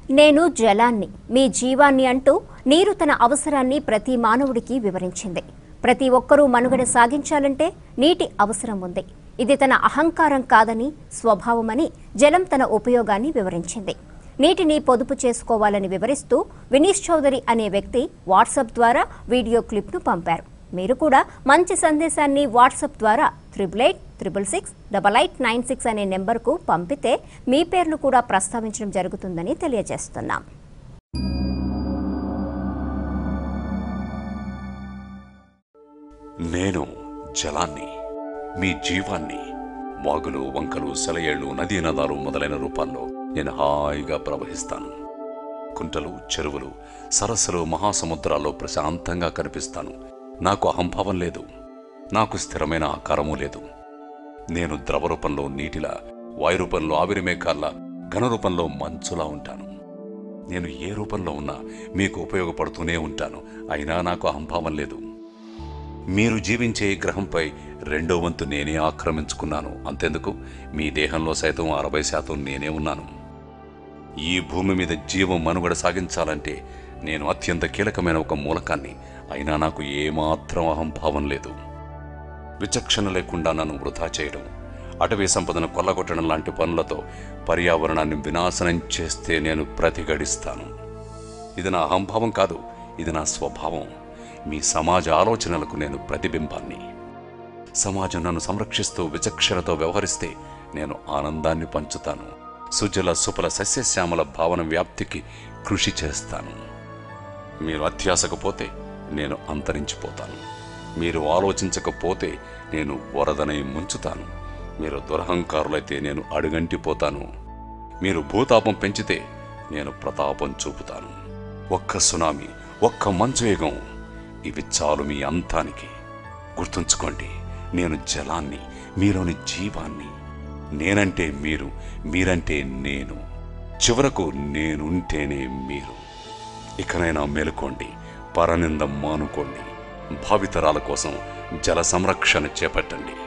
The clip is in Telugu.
నేను జలాన్ని మీ జీవాన్ని అంటూ నీరు తన అవసరాన్ని ప్రతి మానవుడికి వివరించింది ప్రతి ఒక్కరూ మనుగడ సాగించాలంటే నీటి అవసరం ఉంది ఇది తన అహంకారం కాదని స్వభావమని జలం తన ఉపయోగాన్ని వివరించింది నీటిని పొదుపు చేసుకోవాలని వివరిస్తూ వినీష్ చౌదరి అనే వ్యక్తి వాట్సాప్ ద్వారా వీడియో క్లిప్ను పంపారు మీరు కూడా మంచి సందేశాన్ని వాట్సాప్ ద్వారా triple eight triple six double eight nine six అనే నెంబర్కు పంపితే మీ పేర్లు కూడా ప్రస్తావించడం జరుగుతుందని తెలియజేస్తున్నాం నేను జలాన్ని మీ జీవాన్ని వాగులు వంకలు సెలయేళ్లు నదీ నదాలు మొదలైన రూపాల్లో నేను హాయిగా ప్రవహిస్తాను కుంటలు చెరువులు సరస్సులు మహాసముద్రాల్లో ప్రశాంతంగా కనిపిస్తాను నాకు అహంభావం లేదు నాకు స్థిరమైన ఆకారము లేదు నేను ద్రవ రూపంలో నీటిలా వాయు రూపంలో ఆవిరి మేఘాల్లా ఘన రూపంలో మంచులా ఉంటాను నేను ఏ రూపంలో ఉన్నా మీకు ఉపయోగపడుతూనే ఉంటాను అయినా నాకు అహంభావం లేదు మీరు జీవించే ఈ గ్రహంపై రెండో వంతు నేనే ఆక్రమించుకున్నాను అంతెందుకు మీ దేహంలో సైతం అరవై శాతం నేనే ఉన్నాను ఈ భూమి మీద జీవం మనుగడ సాగించాలంటే నేను అత్యంత కీలకమైన ఒక మూలకాన్ని అయినా నాకు ఏమాత్రం అహంభావం లేదు విచక్షణ లేకుండా నన్ను వృధా చేయడం అటవీ సంపదను కొల్లగొట్టడం లాంటి పనులతో పర్యావరణాన్ని వినాశనం చేస్తే నేను ప్రతిఘటిస్తాను ఇది నా అహంభావం కాదు ఇది నా స్వభావం మీ సమాజ ఆలోచనలకు నేను ప్రతిబింబాన్ని సమాజం నన్ను సంరక్షిస్తూ విచక్షణతో వ్యవహరిస్తే నేను ఆనందాన్ని పంచుతాను సుజల సుఫల సస్యశ్యామల భావన వ్యాప్తికి కృషి చేస్తాను మీరు అత్యాసకు పోతే నేను అంతరించిపోతాను మీరు ఆలోచించకపోతే నేను వరదనై ముంచుతాను మీరు దురహంకారులైతే నేను అడుగంటిపోతాను మీరు భూతాపం పెంచితే నేను ప్రతాపం చూపుతాను ఒక్క సునామీ ఒక్క మంచుయుగం ఇవి చాలు మీ అంతానికి గుర్తుంచుకోండి నేను జలాన్ని మీలోని జీవాన్ని నేనంటే మీరు మీరంటే నేను చివరకు నేనుంటేనే మీరు ఇకనైనా మేలుకోండి పరనింద మానుకోండి భావితరాల కోసం జల సంరక్షణ చేపట్టండి